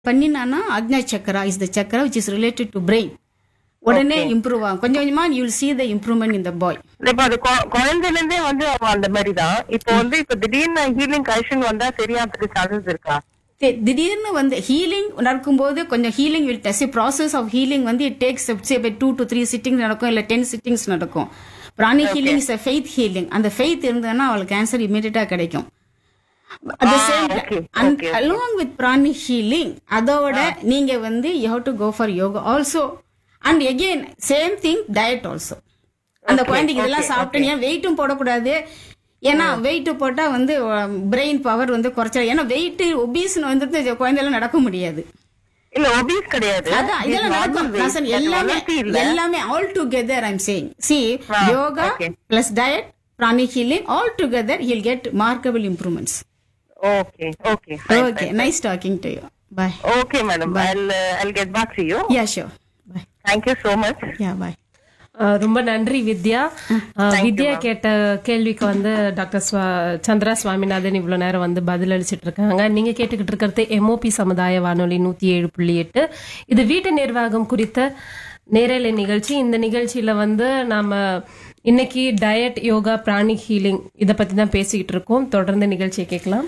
பண்ணினானா Agna chakra is the chakra which is related to brain உடனே improve ஆகும் கொஞ்சம் கொஞ்சமா you will see the improvement in the boy இப்ப அது கொ- குழந்தையில இருந்தே வந்து அவங்க அந்த மாதிரி தான் இப்போ வந்து இப்ப திடீர்னு ஹீலிங் கரெக்ஷன் வந்தா சரியாகிறதுக்கு சான்சஸ் இருக்கா தி- திடீர்னு வந்து ஹீலிங் நடக்கும்போது கொஞ்சம் healing will test process of healing வந்து it takes two to three sittings நடக்கும் இல்ல டென் சிட்டிங்ஸ் நடக்கும் pranic healing is faith healing அந்த ஃபெய்த் இருந்ததுன்னா அவளுக்கு கேன்சர் இமீடியட்டா கிடைக்கும் at the Ah, same okay, and okay, along with prani healing அதோட நீங்க வந்து you have to go for yoga also and again same thing diet also அந்த குழந்தைக்கு இதெல்லாம் சாப்பிட்டு ஏன் வெயிட்டும் போடக்கூடாது ஏன்னா வெயிட் போட்டா வந்து பிரெயின் பவர் வந்து குறைச்சா ஏன்னா வெயிட் ஒபீஸ் வந்து குழந்தைலாம் நடக்க முடியாது இல்ல ஒபீஸ் கிடையாது அதான் It's இதெல்லாம் normal நடக்கும் weight. நான் சொன்னேன், அது எல்லாமே வளர்ச்சி இல்ல எல்லாமே all together I'm saying see Ah, yoga okay. Plus diet pranic healing all together will get remarkable improvements okay okay okay nice talking to you bye okay madam I'll uh, I'll get back to you yeah sure bye thank you so much yeah bye ah ரொம்ப நன்றி வித்யா அஹ் வித்யா கேட்ட கேள்விக்கு வந்து doctor ஸ்வா- Chandra Swaminathan இவ்வளவு நேரம் வந்து பதில் அளிச்சிட்டு இருக்காங்க நீங்க கேட்டுக்கிட்டு இருக்கிறது எம்ஓபி சமுதாய வானொலி நூத்தி ஏழு புள்ளி எட்டு இது வீட்டு நிர்வாகம் குறித்த நேரலை நிகழ்ச்சி இந்த நிகழ்ச்சியில வந்து நாம இன்னைக்கு டயட் யோகா பிராணி ஹீலிங் இத பத்தி தான் பேசிக்கிட்டு இருக்கோம் தொடர்ந்து நிகழ்ச்சியை கேட்கலாம்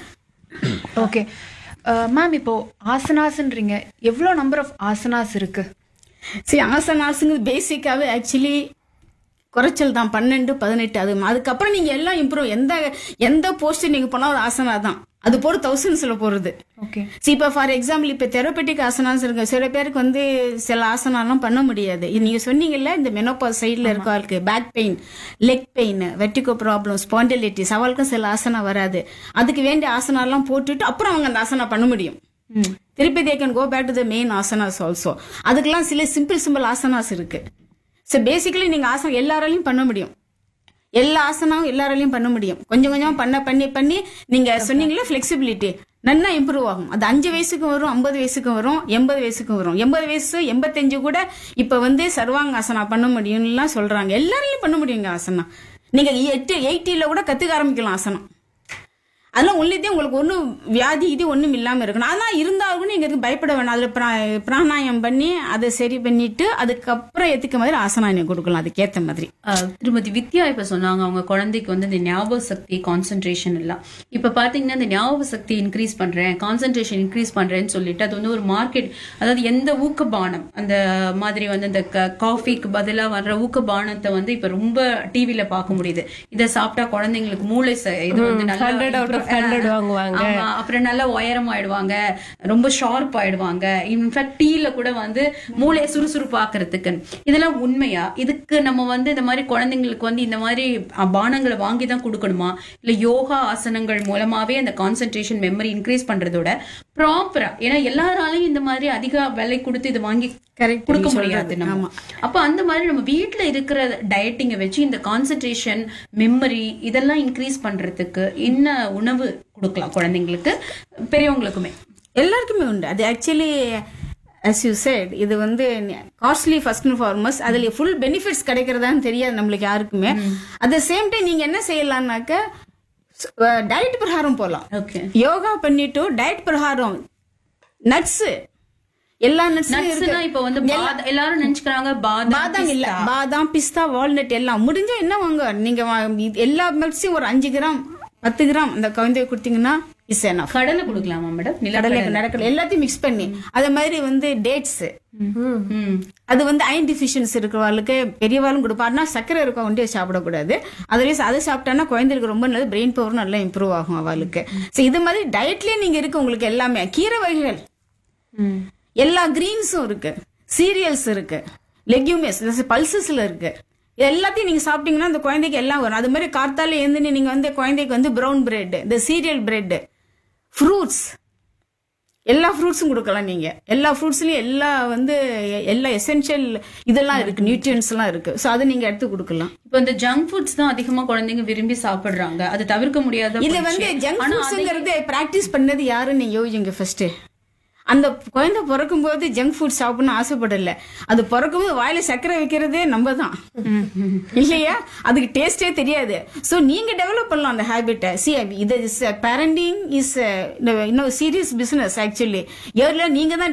ஓகே மேம் இப்போ ஆசனாஸ்ன்றீங்க எவ்வளோ நம்பர் ஆஃப் ஆசனாஸ் இருக்கு சரி ஆசனாஸுங்கிறது பேசிக்காவே ஆக்சுவலி குறைச்சல் தான் பன்னெண்டு பதினெட்டு அது அதுக்கப்புறம் நீங்க எல்லாம் இம்ப்ரூவ் எந்த எந்த போஸ்ட் நீங்க போனாலும் அது ஆசனா தான் அது போற தௌசண்ட்ஸ்ல போறது ஓகே See, இப்ப ஃபார் எக்ஸாம்பிள் இப்ப தெரப்பெட்டிக் ஆசனாஸ் இருக்கு சில பேருக்கு வந்து சில ஆசனாலாம் பண்ண முடியாது இது நீங்க சொன்னீங்கல்ல இந்த மெனோபாஸ் சைடுல இருக்க ஆளுக்கு back pain leg pain vertigo problem spondylitis அவளுக்கும் சில ஆசனா வராது அதுக்கு வேண்டிய ஆசனாலாம் போட்டுட்டு அப்புறம் அவங்க அந்த ஆசனா பண்ண முடியும் திருப்பி they can go back to the main asanas also அதுக்கெல்லாம் சில சிம்பிள் சிம்பிள் ஆசனாஸ் இருக்கு ஸோ பேசிக்கலி நீங்க ஆசனம் எல்லாராலையும் பண்ண முடியும் எல்லா ஆசனாவும் எல்லாராலையும் பண்ண முடியும் கொஞ்சம் கொஞ்சம் பண்ண பண்ணி பண்ணி நீங்க சொன்னீங்களா ஃபிளெக்சிபிலிட்டி நல்லா இம்ப்ரூவ் ஆகும் அது அஞ்சு வயசுக்கும் வரும் ஐம்பது வயசுக்கும் வரும் எண்பது வயசுக்கும் வரும் எண்பது வயசு எண்பத்தஞ்சு கூட இப்ப வந்து சர்வாங்க ஆசனா பண்ண முடியும்லாம் சொல்றாங்க எல்லாராலையும் பண்ண முடியுங்க ஆசனா நீங்க எட்டு எயிட்டில கூட கத்துக்க ஆரம்பிக்கலாம் ஆசனம் அதெல்லாம் உள்ளதே உங்களுக்கு ஒன்றும் வியாதி இது ஒன்றும் இல்லாமல் இருக்கணும் அதெல்லாம் இருந்தாலும் நீங்க இதுக்கு பயப்பட வேணாம் அதில் பிரா பிராணாயம் பண்ணி அதை சரி பண்ணிட்டு அதுக்கப்புறம் ஏற்றுக்க மாதிரி ஆசனாயம் கொடுக்கலாம் அதுக்கேற்ற மாதிரி அஹ் திருமதி வித்யா இப்ப சொன்னாங்க அவங்க குழந்தைக்கு வந்து இந்த ஞாபக சக்தி கான்சென்ட்ரேஷன் எல்லாம் இப்ப பாத்தீங்கன்னா இந்த ஞாபக சக்தி இன்க்ரீஸ் பண்றேன் கான்சென்ட்ரேஷன் இன்க்ரீஸ் பண்றேன்னு சொல்லிட்டு அது வந்து ஒரு மார்க்கெட் அதாவது எந்த ஊக்கபானம் அந்த மாதிரி வந்து இந்த காஃபிக்கு பதிலா வர்ற ஊக்கபானத்தை வந்து இப்ப ரொம்ப டிவில பார்க்க முடியுது இதை சாப்பிட்டா குழந்தைங்களுக்கு மூளை ச- இது வந்து நல்லா 100 out of 100 வாங்குவாங்க. ஆமா, அப்புறம் நல்லா உயரம் ஆயிடுவாங்க ரொம்ப ஷார்ப் ஆயிடுவாங்க இன்ஃபேக்ட் டீல கூட வந்து மூளையை சுறுசுறுப்பாக்குறதுக்கு இதெல்லாம் உண்மையா இதுக்கு நம்ம வந்து இந்த மாதிரி குழந்தைங்களுக்கு வந்து இந்த மாதிரி அஹ், பானங்களை வாங்கி தான் கொடுக்கணுமா இல்ல யோகா ஆசனங்கள் மூலமாவே அந்த கான்சென்ட்ரேஷன் மெமரி இன்க்ரீஸ் பண்றதோட ப்ராப்பரா ஏன்னா எல்லாராலையும் இந்த மாதிரி அதிக விலை கொடுத்து இது வாங்கி Correct, கொடுக்க நீங்க முடியாது சொல்றது. நம்ம ஆமா. அப்ப அந்த மாதிரி நம்ம வீட்ல இருக்கிற டயட்டிங்கை வச்சு இந்த கான்சென்ட்ரேஷன் மெமரி இதெல்லாம் இன்க்ரீஸ் பண்றதுக்கு என்ன உணவு கொடுக்கலாம் குழந்தைங்களுக்கு பெரியவங்களுக்குமே எல்லாருக்குமே உண்டு அது ஆக்சுவலி as you said இது வந்து காஸ்ட்லி ஃபர்ஸ்ட் அண்ட் ஃபார்மஸ்ட் அதுல ஃபுல் பெனிஃபிட்ஸ் கிடைக்கிறதான்னு தெரியாது நம்மளுக்கு யாருக்குமே அட் த சேம் டைம் நீங்க என்ன செய்யலாம்னாக்க டயட் பிரகாரம் போகலாம் ஓகே யோகா பண்ணிட்டு டயட் பிரகாரம் நட்ஸ் எல்லா நட்ஸும் நட்ஸ்னா இப்ப வந்து பாத- எல்லாரும் நினைச்சுக்கிறாங்க பாதாம் பாதாம் இல்ல பாதாம் பிஸ்தா வால்நட் எல்லாம் முடிஞ்சா என்ன வாங்க நீங்க வா- இது எல்லா நட்ஸையும் ஒரு அஞ்சு கிராம் பத்து கிராம் அந்த குழந்தைய கொடுத்தீங்கன்னா இஸ் என்ன கடலை கொடுக்கலாமா மேடம் கடலை நிலக்கடலை நடக்கல எல்லாத்தையும் மிக்ஸ் பண்ணி அதே மாதிரி வந்து டேட்ஸ் ம். அது வந்து அயன் டிஃபிஷியன்சி இருக்கிறவங்களுக்கு பெரியவாளும் கொடுப்பாருனா சர்க்கரை இருக்க ஒன்றே சாப்பிடக்கூடாது அதர்வைஸ் அதை சாப்பிட்டானா குழந்தைகளுக்கு ரொம்ப நல்லது பிரெயின் பவர் நல்லா இம்ப்ரூவ் ஆகும் அவளுக்கு ஸோ இது மாதிரி டயட்லயே நீங்க இருக்கு உங்களுக்கு எல்லாமே கீரை வகைகள் எல்லா கிரீன்ஸும் இருக்கு சீரியல்ஸ் இருக்கு லெக்யூமஸ் பல்சஸ்ல இருக்கு இது எல்லாத்தையும் நீங்க சாப்பிட்டீங்கன்னா அந்த குழந்தைக்கு எல்லாம் வரும் அது மாதிரி கார்த்தால எழுந்து நீங்க வந்து குழந்தைக்கு வந்து ப்ரௌன் பிரெட் இந்த சீரியல் பிரெட் ஃப்ரூட்ஸ் எல்லா ஃப்ரூட்ஸும் கொடுக்கலாம் நீங்க எல்லா ஃப்ரூட்ஸ்லயும் எல்லா வந்து எ- எல்லா எசென்ஷியல் இதெல்லாம் இருக்கு நியூட்ரியன்ஸ் எல்லாம் இருக்கு ஸோ அதை நீங்க எடுத்து கொடுக்கலாம் இப்ப இந்த ஜங்க் ஃபுட்ஸ் தான் அதிகமா குழந்தைங்க விரும்பி சாப்பிடுறாங்க அது தவிர்க்க முடியாத இது போச்சு. வந்து ஜங்க் ஆனா ஃபுட்ஸ்ங்கிறது பிராக்டிஸ் பண்ணது யாருன்னு நீங்க யோசிங்க ஃபர்ஸ்ட் அந்த குழந்தை பிறக்கும் போது ஜங்க் ஃபுட் சாப்பிடணும்னு ஆசைப்படல அது பிறக்கும் போது வாயில சர்க்கரை வைக்கிறதே நம்ம தான் இல்லையா அதுக்கு டேஸ்டே தெரியாது சோ நீங்க டெவலப் பண்ணலாம் அந்த ஹேபிட்டை சி இது பேரண்டிங் இஸ் இன்னும் சீரியஸ் பிசினஸ் ஆக்சுவலி ஏர்ல நீங்க தான்